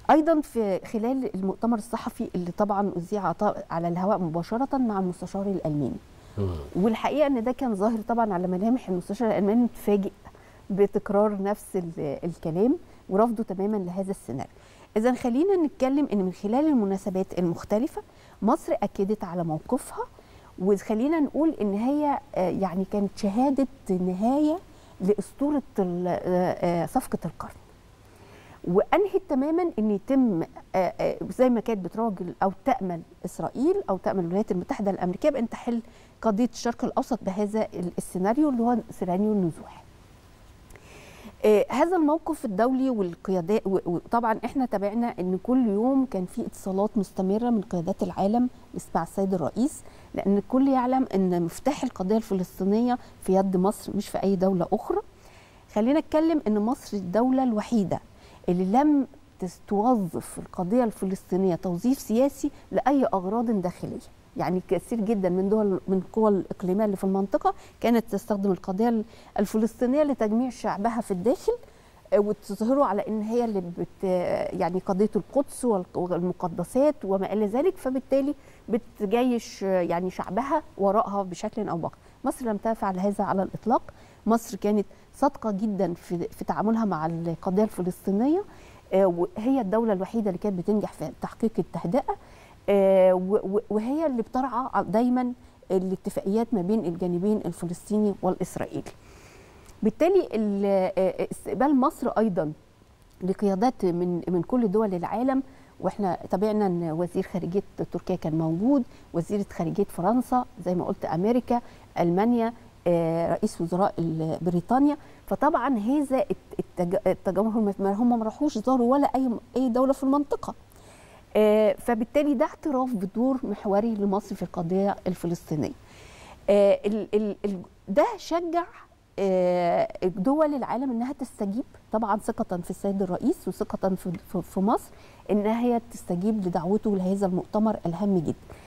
ايضا في خلال المؤتمر الصحفي اللي طبعا اذيع على الهواء مباشره مع المستشار الالماني والحقيقه ان ده كان ظاهر طبعا على ملامح المستشار الالماني متفاجئ بتكرار نفس الكلام ورفضه تماما لهذا السيناريو اذا خلينا نتكلم ان من خلال المناسبات المختلفه مصر اكدت على موقفها وخلينا نقول ان هي يعني كانت شهاده نهايه لاسطوره صفقه القرن وانهت تماما ان يتم زي ما كانت بتراجل او تامل اسرائيل او تامل الولايات المتحده الامريكيه بان تحل قضيه الشرق الاوسط بهذا السيناريو اللي هو سيناريو النزوح. هذا الموقف الدولي والقيادات وطبعا احنا تابعنا ان كل يوم كان في اتصالات مستمره من قيادات العالم مع السيد الرئيس لان الكل يعلم ان مفتاح القضيه الفلسطينيه في يد مصر مش في اي دوله اخرى. خلينا نتكلم ان مصر الدوله الوحيده اللي لم توظف القضيه الفلسطينيه توظيف سياسي لاي اغراض داخليه يعني كثير جدا من دول من القوى الاقليميه اللي في المنطقه كانت تستخدم القضيه الفلسطينيه لتجميع شعبها في الداخل وتظهره على ان هي اللي بت يعني قضيه القدس والمقدسات وما الى ذلك فبالتالي بتجيش يعني شعبها وراءها بشكل او باخر مصر لم تفعل هذا على الاطلاق مصر كانت صادقه جدا في في تعاملها مع القضيه الفلسطينيه وهي الدوله الوحيده اللي كانت بتنجح في تحقيق التهدئه وهي اللي بترعى دايما الاتفاقيات ما بين الجانبين الفلسطيني والاسرائيلي. بالتالي استقبال مصر ايضا لقيادات من من كل دول العالم واحنا تابعنا ان وزير خارجيه تركيا كان موجود، وزيره خارجيه فرنسا زي ما قلت امريكا، المانيا، رئيس وزراء بريطانيا فطبعا هذا التجمهر هم ما راحوش زاروا ولا اي اي دوله في المنطقه فبالتالي ده اعتراف بدور محوري لمصر في القضيه الفلسطينيه ده شجع دول العالم انها تستجيب طبعا ثقه في السيد الرئيس وثقه في مصر انها هي تستجيب لدعوته لهذا المؤتمر الهام جدا